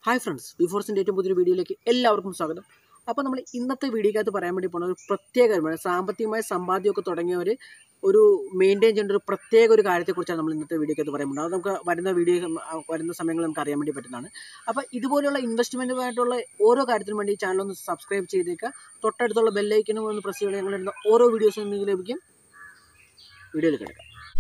Hi friends ബിഫോർസിൻ്റെ ഏറ്റവും പുതിയൊരു വീഡിയോയിലേക്ക് എല്ലാവർക്കും സ്വാഗതം അപ്പോൾ നമ്മൾ ഇന്നത്തെ വീഡിയോക്കകത്ത് പറയാൻ വേണ്ടി പോകുന്ന ഒരു പ്രത്യേക കാര്യമാണ് സാമ്പത്തികമായ സമ്പാദ്യമൊക്കെ തുടങ്ങിയവർ ഒരു മെയിൻറ്റെയിൻ ചെയ്യേണ്ട ഒരു പ്രത്യേക ഒരു കാര്യത്തെക്കുറിച്ചാണ് നമ്മൾ ഇന്നത്തെ വീഡിയോക്കകത്ത് പറയാൻ പോകുന്നത് അത് നമുക്ക് വരുന്ന വീഡിയോ വരുന്ന സമയങ്ങളിൽ നമുക്ക് അറിയാൻ വേണ്ടി പറ്റുന്നതാണ് അപ്പോൾ ഇതുപോലെയുള്ള ഇൻവെസ്റ്റ്മെൻറ്റുമായിട്ടുള്ള ഓരോ കാര്യത്തിനും വേണ്ടി ഈ ചാനൽ ഒന്ന് സബ്സ്ക്രൈബ് ചെയ്തേക്കുക തൊട്ടടുത്തുള്ള ബെല്ലൈക്കനും ഒന്ന് പ്രസ് ചെയ്യണം ഞങ്ങളിടുന്ന ഓരോ വീഡിയോസും നിങ്ങൾക്ക് ലഭിക്കും വീഡിയോയിൽ കിടക്കാം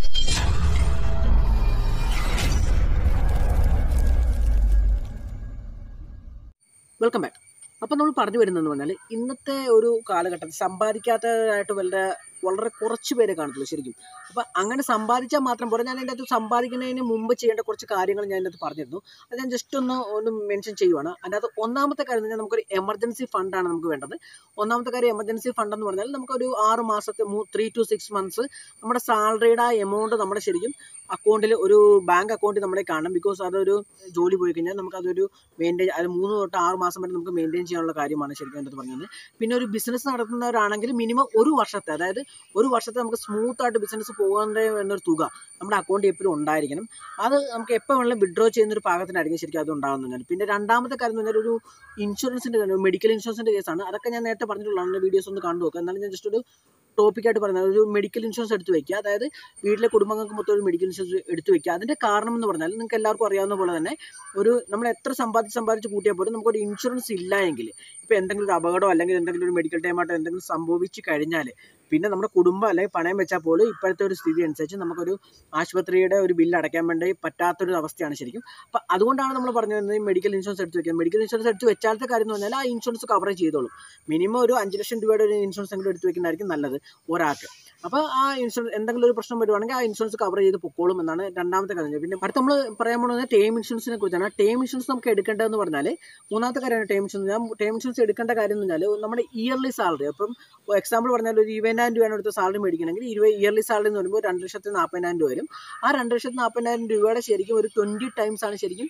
വെൽക്കം ബാക്ക് അപ്പോൾ നമ്മൾ പറഞ്ഞു വരുന്നതെന്ന് പറഞ്ഞാൽ ഇന്നത്തെ ഒരു കാലഘട്ടത്തിൽ സമ്പാദിക്കാത്തതായിട്ട് വളരെ വളരെ കുറച്ച് പേരെ കാണത്തുള്ളൂ ശരിക്കും അപ്പോൾ അങ്ങനെ സമ്പാദിച്ചാൽ മാത്രം പോരാ ഞാൻ അതിൻ്റെ അകത്ത് സമ്പാദിക്കുന്നതിന് മുമ്പ് ചെയ്യേണ്ട കുറച്ച് കാര്യങ്ങൾ ഞാൻ അതിനകത്ത് പറഞ്ഞിരുന്നു അത് ഞാൻ ജസ്റ്റ് ഒന്ന് ഒന്ന് മെൻഷൻ ചെയ്യുവാണ് അതിൻ്റെ അകത്ത് ഒന്നാമത്തെ കാര്യം എന്ന് പറഞ്ഞാൽ നമുക്കൊരു എമർജൻസി ഫണ്ടാണ് നമുക്ക് വേണ്ടത് ഒന്നാമത്തെ കാര്യം എമർജൻസി ഫണ്ട് എന്ന് പറഞ്ഞാൽ നമുക്കൊരു ആറ് മാസത്തെ ത്രീ ടു സിക്സ് മന്ത്സ് നമ്മുടെ സാലറിയുടെ ആ എമൗണ്ട് നമ്മുടെ ശരിക്കും അക്കൗണ്ടിൽ ഒരു ബാങ്ക് അക്കൗണ്ടിൽ നമ്മളെ കാണണം ബിക്കോസ് അതൊരു ജോലി പോയി കഴിഞ്ഞാൽ നമുക്ക് അതൊരു മെയിൻറ്റെയിൻ അത് മൂന്ന് തൊട്ട് ആറ് മാസം വരെ നമുക്ക് മെയിൻറ്റെയിൻ ചെയ്യാനുള്ള കാര്യമാണ് ശരിക്കും എൻ്റെ പറഞ്ഞത് പിന്നെ ഒരു ബിസിനസ് നടത്തുന്നവരാണെങ്കിൽ മിനിമം ഒരു വർഷത്തെ അതായത് ഒരു വർഷത്തെ നമുക്ക് സ്മൂത്ത് ആയിട്ട് ബിസിനസ് പോകേണ്ട എന്നൊരു തുക നമ്മുടെ അക്കൗണ്ടിൽ എപ്പോഴും ഉണ്ടായിരിക്കണം അത് നമുക്ക് എപ്പോൾ വേണമെങ്കിലും വിഡ്രോ ചെയ്യുന്ന ഒരു പാകത്തിനായിരിക്കും ശരിക്കും അത് ഉണ്ടാകുന്നത് പിന്നെ രണ്ടാമത്തെ കാര്യം എന്ന് പറഞ്ഞാൽ ഒരു ഇൻഷുറൻസിൻ്റെ മെഡിക്കൽ ഇൻഷുറൻസിൻ്റെ കേസാണ് അതൊക്കെ ഞാൻ നേരത്തെ പറഞ്ഞിട്ടുള്ളതാണ് വീഡിയോസ് ഒന്ന് കണ്ടു നോക്കുക എന്നാലും ഞാൻ ജസ്റ്റ് ഒരു ടോപ്പിക്കായിട്ട് പറയുന്നത് ഒരു മെഡിക്കൽ ഇൻഷുറൻസ് എടുത്ത് വെക്കുക അതായത് വീട്ടിലെ കുടുംബങ്ങൾക്ക് മൊത്തം ഒരു മെഡിക്കൽ ഇൻഷുറൻസ് എടുത്ത് വെക്കുക അതിൻ്റെ കാരണം എന്ന് പറഞ്ഞാൽ നിങ്ങൾക്ക് എല്ലാവർക്കും അറിയാവുന്ന പോലെ തന്നെ ഒരു നമ്മൾ എത്ര സമ്പാദിച്ച് സമ്പാദിച്ച് കൂട്ടിയാൽ പോലും നമുക്കൊരു ഇൻഷുറൻസ് ഇല്ല എങ്കിൽ ഇപ്പോൾ എന്തെങ്കിലും ഒരു അപകടമോ അല്ലെങ്കിൽ എന്തെങ്കിലും ഒരു മെഡിക്കൽ ടൈമായിട്ടോ എന്തെങ്കിലും സംഭവിച്ചു കഴിഞ്ഞാൽ പിന്നെ നമ്മുടെ കുടുംബം അല്ലെങ്കിൽ പണയം വെച്ചാൽ പോലും ഇപ്പോഴത്തെ ഒരു സ്ഥിതി അനുസരിച്ച് നമുക്കൊരു ആശുപത്രിയുടെ ഒരു ബില്ല് അടയ്ക്കാൻ വേണ്ടി പറ്റാത്തൊരു അവസ്ഥയാണ് ശരിക്കും അപ്പോൾ അതുകൊണ്ടാണ് നമ്മൾ പറഞ്ഞു വരുന്നത് മെഡിക്കൽ ഇൻഷുറൻസ് എടുത്ത് വെക്കുന്നത് മെഡിക്കൽ ഇൻഷുറൻസ് എടുത്ത് വെച്ചാലത്തെ കാര്യം എന്ന് പറഞ്ഞാൽ ആ ഇൻഷുറൻസ് കവറേജ് ചെയ്തോളും മിനിമം ഒരു അഞ്ച് ലക്ഷം രൂപയുടെ ഒരു ഇൻഷുറൻസ് എങ്കിലും എടുത്ത് വെക്കുന്നതായിരിക്കും നല്ലത് ഒരാൾക്ക് അപ്പോൾ ആ ഇൻഷുറൻസ് എന്തെങ്കിലും ഒരു പ്രശ്നം വരുവാണെങ്കിൽ ആ ഇൻഷുറൻസ് കവർ ചെയ്ത് പൊക്കോളും എന്നാണ് രണ്ടാമത്തെ കാര്യം പിന്നെ അടുത്ത നമ്മൾ പറയാൻ പോകുന്നത് ടേം ഇൻഷുറൻസിനെ കുറിച്ചാണ് ടേം ഇൻഷുറൻസ് നമുക്ക് എടുക്കേണ്ടതെന്ന് പറഞ്ഞാൽ മൂന്നാമത്തെ കാര്യമാണ് ടേം ഇൻഷുറൻസ് ഞാൻ ടേം ഇൻഷുറൻസ് എടുക്കേണ്ട കാര്യം എന്ന് പറഞ്ഞാൽ നമ്മുടെ ഇയർലി സാലറി അപ്പം എക്സാമ്പിൾ പറഞ്ഞാൽ ഒരു ഇരുപതിനായിരം രൂപയാണ് എടുത്ത സാലറി മേടിക്കണമെങ്കിൽ ഇരുപത് ഇയർലി സാലറി എന്ന് പറയുമ്പോൾ രണ്ട് ലക്ഷത്തി നാൽപ്പതിനായിരം രൂപ വരും ആ രണ്ട് ലക്ഷത്തി നാൽപ്പതിനായിരം രൂപയുടെ ശരിക്കും ഒരു ട്വൻറ്റി ടൈംസ് ആണ് ശരിക്കും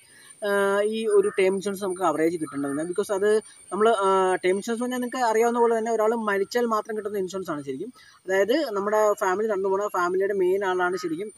ഈ ഒരു ടേം ഇൻഷുറൻസ് നമുക്ക് കവറേജ് കിട്ടേണ്ടത് ബിക്കോസ് അത് നമ്മൾ ടേം ഇൻഷുറൻസ് പറഞ്ഞാൽ നിങ്ങൾക്ക് അറിയാവുന്ന പോലെ തന്നെ ഒരാൾ മരിച്ചാൽ മാത്രം കിട്ടുന്ന ഇൻഷുറൻസ് ആണ് ശരിക്കും അതായത് നമ്മുടെ ഫാമിലി നടന്നു പോകുന്ന ഫാമിലിയുടെ മെയിൻ ആളാണ് ശരിക്കും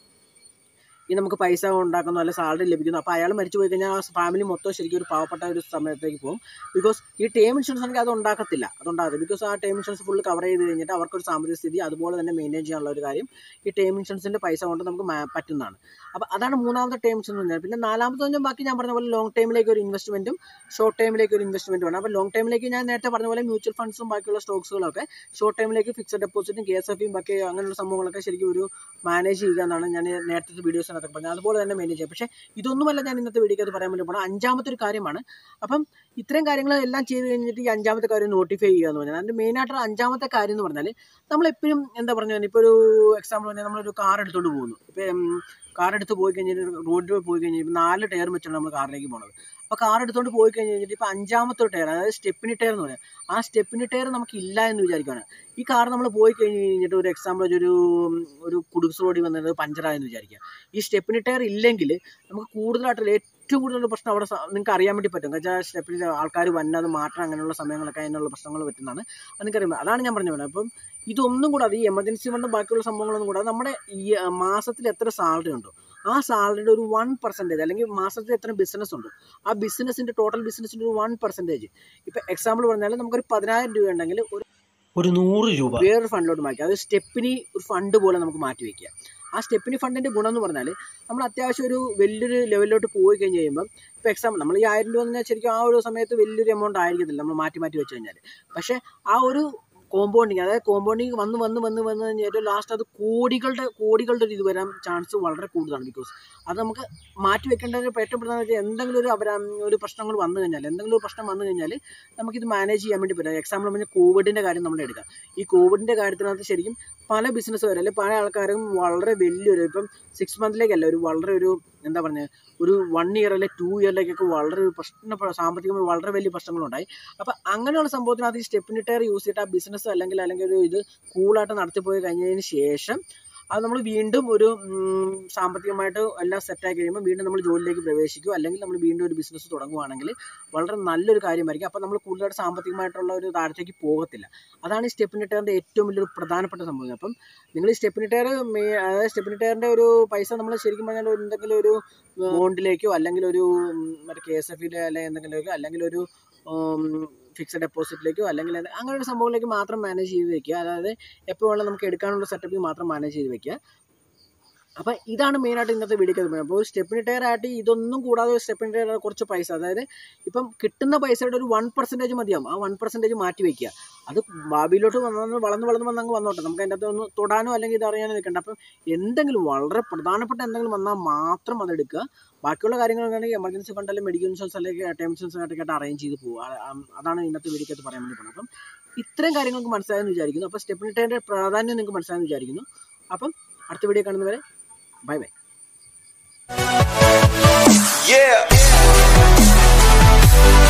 ഈ നമുക്ക് പൈസ ഉണ്ടാക്കുന്നു അല്ലെ സാലറി ലഭിക്കുന്നു അപ്പോൾ അയാൾ മരിച്ചു പോയി കഴിഞ്ഞാൽ ആ ഫാമിലി മൊത്തം ശരിക്കും ഒരു പാവപ്പെട്ട ഒരു സമയത്തേക്ക് പോകും ബിക്കോസ് ഈ ടേം ഇൻഷുറൻസ് ആണെങ്കിൽ അത് ഉണ്ടാക്കത്തില്ല അതുണ്ടാകത്തില്ല ബിക്കോസ് ആ ടേം ഇൻഷുറൻസ് ഫുൾ കവർ ചെയ്ത് കഴിഞ്ഞിട്ട് അവർക്കൊരു സാമ്പത്തിക സ്ഥിതി അതുപോലെ തന്നെ മെയിൻറ്റെയിൻ ചെയ്യാനുള്ള ഒരു കാര്യം ഈ ടേം ഇൻഷുറൻസിൻ്റെ പൈസ കൊണ്ട് നമുക്ക് പറ്റുന്നതാണ് അപ്പോൾ അതാണ് മൂന്നാമത്തെ ടേം ഇൻഷുറൻസ് പറഞ്ഞാൽ പിന്നെ നാലാമത്തെ പറഞ്ഞാൽ ബാക്കി ഞാൻ പറഞ്ഞ പോലെ ലോങ് ടൈമിലേക്ക് ഒരു ഇൻവെസ്റ്റ്മെൻറ്റും ഷോർട്ട് ടൈമിലേക്ക് ഒരു ഇൻവെസ്റ്റ്മെൻറ്റും ആണ് അപ്പോൾ ലോങ് ടൈമിലേക്ക് ഞാൻ നേരത്തെ പറഞ്ഞ പോലെ മ്യൂച്വൽ ഫണ്ട്സും ബാക്കിയുള്ള സ്റ്റോക്സുകളൊക്കെ ഷോർട്ട് ടൈമിലേക്ക് ഫിക്സഡ് ഡെപ്പോസിറ്റും കെ എസ് എഫും ബാക്കി അങ്ങനെയുള്ള സംഭവങ്ങളൊക്കെ ശരിക്കും ഒരു മാനേജ് ചെയ്യുക എന്നാണ് ഞാൻ നേരത്തെ വീഡിയോസിനകത്ത് പറഞ്ഞത് അതുപോലെ തന്നെ മെയിൻറ്റെയിൻ ചെയ്യുക പക്ഷേ ഇതൊന്നുമല്ല ഞാൻ ഇന്നത്തെ വീഡിയോക്കകത്ത് പറയാൻ വേണ്ടി പോകണം അഞ്ചാമത്തെ ഒരു കാര്യമാണ് അപ്പം ഇത്രയും കാര്യങ്ങൾ എല്ലാം ചെയ്ത് കഴിഞ്ഞിട്ട് ഈ അഞ്ചാമത്തെ കാര്യം നോട്ടിഫൈ ചെയ്യുക എന്ന് പറഞ്ഞാൽ അതിൻ്റെ മെയിനായിട്ടുള്ള അഞ്ചാമത്തെ കാര്യം എന്ന് പറഞ്ഞാൽ നമ്മളെപ്പോഴും എന്താ പറഞ്ഞാൽ ഇപ്പോൾ ഒരു എക്സാമ്പിൾ പറഞ്ഞാൽ നമ്മളൊരു കാർ എടുത്തുകൊണ്ട് പോകുന്നു ഇപ്പം കാർ എടുത്ത് പോയി കഴിഞ്ഞിട്ട് റോഡിൽ പോയി കഴിഞ്ഞാൽ നാല് ടയർ വെച്ചാണ് നമ്മൾ കാറിലേക്ക് പോകുന്നത് അപ്പോൾ കാർ എടുത്തുകൊണ്ട് പോയി കഴിഞ്ഞ് കഴിഞ്ഞിട്ട് ഇപ്പോൾ അഞ്ചാമത്തെ ടയർ അതായത് സ്റ്റെപ്പിനി ടയർ എന്ന് പറയാം ആ സ്റ്റെപ്പിനി ടയർ നമുക്ക് ഇല്ല എന്ന് വിചാരിക്കുകയാണ് ഈ കാർ നമ്മൾ പോയി കഴിഞ്ഞ് കഴിഞ്ഞിട്ട് ഒരു എക്സാമ്പിൾ ഒരു ഒരു കുടുക്സ് റോഡിൽ വന്നത് പഞ്ചറായെന്ന് വിചാരിക്കുക ഈ സ്റ്റെപ്പിനി ടയർ ഇല്ലെങ്കിൽ നമുക്ക് കൂടുതലായിട്ടുള്ള ഏറ്റവും കൂടുതൽ പ്രശ്നം അവിടെ നിങ്ങൾക്ക് അറിയാൻ വേണ്ടി പറ്റും വെച്ചാൽ സ്റ്റെപ്പിൽ ആൾക്കാർ വന്നത് മാറ്റം അങ്ങനെയുള്ള സമയങ്ങളൊക്കെ അതിനുള്ള പ്രശ്നങ്ങൾ പറ്റുന്നതാണ് അത് നിങ്ങൾക്കറിയാം അതാണ് ഞാൻ പറഞ്ഞു വരുന്നത് അപ്പം ഇതൊന്നും കൂടാതെ ഈ എമർജൻസി ഫണ്ടും ബാക്കിയുള്ള സംഭവങ്ങളൊന്നും കൂടാതെ നമ്മുടെ ഈ മാസത്തിൽ എത്ര സാലറി ഉണ്ടോ ആ സാലറിയുടെ ഒരു വൺ പെർസെൻറ്റേജ് അല്ലെങ്കിൽ മാസത്തിൽ എത്ര ബിസിനസ് ഉണ്ട് ആ ബിസിനസ്സിൻ്റെ ടോട്ടൽ ബിസിനസ്സിൻ്റെ ഒരു വൺ പെർസെൻറ്റേജ് ഇപ്പോൾ എക്സാമ്പിൾ പറഞ്ഞാൽ നമുക്കൊരു പതിനായിരം രൂപ ഉണ്ടെങ്കിൽ ഒരു ഒരു നൂറ് രൂപ വേറൊരു ഫണ്ടിലോട്ട് മാറ്റി അത് സ്റ്റെപ്പിനി ഒരു ഫണ്ട് പോലെ നമുക്ക് മാറ്റി വയ്ക്കുക ആ സ്റ്റെപ്പിനി ഫണ്ടിൻ്റെ ഗുണം എന്ന് പറഞ്ഞാൽ നമ്മൾ അത്യാവശ്യം ഒരു വലിയൊരു ലെവലിലോട്ട് പോയി കഴിഞ്ഞ് കഴിയുമ്പോൾ ഇപ്പോൾ എക്സാമ്പിൾ നമ്മൾ ഈ ആയിരം രൂപ എന്ന് പറഞ്ഞാൽ ശരിക്കും ആ ഒരു സമയത്ത് വലിയൊരു എമൗണ്ട് ആയിരിക്കത്തില്ല നമ്മൾ മാറ്റി മാറ്റി വെച്ച് കഴിഞ്ഞാൽ പക്ഷേ ആ ഒരു കോമ്പൗണ്ടിങ് അതായത് കോമ്പൗണ്ടിങ് വന്ന് വന്ന് വന്ന് വന്ന് കഴിഞ്ഞാൽ ലാസ്റ്റ് അത് കോടികളുടെ കോടികളുടെ ഒരു ഇത് വരാൻ ചാൻസ് വളരെ കൂടുതലാണ് ബിക്കോസ് അത് നമുക്ക് മാറ്റി വെക്കേണ്ട ഒരു ഏറ്റവും പ്രധാന വെച്ചാൽ എന്തെങ്കിലും ഒരു അപരാ ഒരു പ്രശ്നങ്ങൾ വന്നു കഴിഞ്ഞാൽ എന്തെങ്കിലും ഒരു പ്രശ്നം വന്നു കഴിഞ്ഞാൽ നമുക്കിത് മാനേജ് ചെയ്യാൻ വേണ്ടി പറ്റും എക്സാമ്പിൾ പറഞ്ഞാൽ കോവിഡിൻ്റെ കാര്യം നമ്മൾ എടുക്കാം ഈ കോവിഡിൻ്റെ കാര്യത്തിനകത്ത് ശരിക്കും പല ബിസിനസ് വരെ അല്ലെങ്കിൽ പല ആൾക്കാരും വളരെ വലിയൊരു ഇപ്പം സിക്സ് മന്തിലേക്കല്ല ഒരു വളരെ ഒരു എന്താ പറയുക ഒരു വൺ ഇയർ അല്ലെങ്കിൽ ടു ഇയറിലേക്കൊക്കെ വളരെ ഒരു പ്രശ്ന സാമ്പത്തികമായി വളരെ വലിയ പ്രശ്നങ്ങളുണ്ടായി അപ്പോൾ അങ്ങനെയുള്ള സംഭവത്തിനകത്ത് ഈ സ്റ്റെപ്പിനി ടയർ യൂസ് ചെയ്തിട്ട് ആ ബിസിനസ് അല്ലെങ്കിൽ അല്ലെങ്കിൽ ഒരു ഇത് കൂളായിട്ട് നടത്തിപ്പോയി കഴിഞ്ഞതിന് ശേഷം അത് നമ്മൾ വീണ്ടും ഒരു ഉം, സാമ്പത്തികമായിട്ട് എല്ലാം സെറ്റായി കഴിയുമ്പോൾ വീണ്ടും നമ്മൾ ജോലിയിലേക്ക് പ്രവേശിക്കും അല്ലെങ്കിൽ നമ്മൾ വീണ്ടും ഒരു ബിസിനസ് തുടങ്ങുവാണെങ്കിൽ വളരെ നല്ലൊരു കാര്യമായിരിക്കും അപ്പോൾ നമ്മൾ കൂടുതലായിട്ട് സാമ്പത്തികമായിട്ടുള്ള ഒരു താഴത്തേക്ക് പോകത്തില്ല അതാണ് ഈ സ്റ്റെപ്പിനി ടയറിൻ്റെ ഏറ്റവും വലിയൊരു പ്രധാനപ്പെട്ട സംഭവം അപ്പം നിങ്ങൾ ഈ സ്റ്റെപ്പിനി ടയർ അതായത് സ്റ്റെപ്പിനി ടയറിൻ്റെ ഒരു പൈസ നമ്മൾ ശരിക്കും പറഞ്ഞാൽ ഒരു എന്തെങ്കിലും ഒരു ബോണ്ടിലേക്കോ അല്ലെങ്കിൽ ഒരു ഉം, മറ്റേ കെ എസ് എഫിലെ അല്ലെങ്കിൽ എന്തെങ്കിലുമൊക്കെ അല്ലെങ്കിൽ ഒരു ഫിക്സഡ് ഡെപ്പോസിറ്റിലേക്കോ അല്ലെങ്കിൽ എന്ത് അങ്ങനെ ഒരു സംഭവത്തിലേക്ക് മാത്രം മാനേജ് ചെയ്ത് വെക്കുക അതായത് എപ്പോഴും നമുക്ക് എടുക്കാനുള്ള സെറ്റപ്പിൽ മാത്രം മാനേജ് ചെയ്ത് വെക്കുക അപ്പം ഇതാണ് മെയിനായിട്ട് ഇന്നത്തെ വീഡിയോക്ക് പറയുന്നത് അപ്പോൾ ഒരു സ്റ്റെപ്പിനി ടയർ ആയിട്ട് ഇതൊന്നും കൂടാതെ ഒരു സ്റ്റെപ്പിനി ടയർ കുറച്ച് പൈസ അതായത് ഇപ്പം കിട്ടുന്ന പൈസയുടെ ഒരു വൺ പെർസെൻറ്റേജ് മതിയാവും ആ വൺ പെർസെൻറ്റേജ് മാറ്റി വെക്കുക അത് ഭാവിയിലോട്ട് വന്ന് വളർന്ന് വളർന്ന് വന്ന് അങ്ങ് വന്നോട്ടെ നമുക്ക് അതിൻ്റെ അകത്ത് ഒന്ന് തൊടാനോ അല്ലെങ്കിൽ ഇത് അറിയാനോ നിൽക്കണ്ട അപ്പം എന്തെങ്കിലും വളരെ പ്രധാനപ്പെട്ട എന്തെങ്കിലും വന്നാൽ മാത്രം അത് എടുക്കുക ബാക്കിയുള്ള കാര്യങ്ങളൊക്കെ ആണെങ്കിൽ എമർജൻസി ഫണ്ട് അല്ലെങ്കിൽ മെഡിക്കൽ ഇൻഷുറൻസ് അല്ലെങ്കിൽ ടേം ഇൻഷുറൻസ് ആയിട്ടൊക്കെ അറേഞ്ച് ചെയ്ത് പോകുക ആ- ആ- അതാണ് ഇന്നത്തെ വീഡിയോക്കകത്ത് പറയാൻ വേണ്ടി പോകുന്നത് അപ്പം ഇത്രയും കാര്യങ്ങൾക്ക് മനസ്സിലായെന്ന് വിചാരിക്കുന്നു അപ്പോൾ സ്റ്റെപ്പിനി ടയറിൻ്റെ പ്രാധാന്യം നിങ്ങൾക്ക് മനസ്സിലായെന്ന് വിചാരിക്കുന്നു അപ്പം അടുത്ത വീഡിയോ കാണുന്നവരെ ബൈ ബൈ Yeah.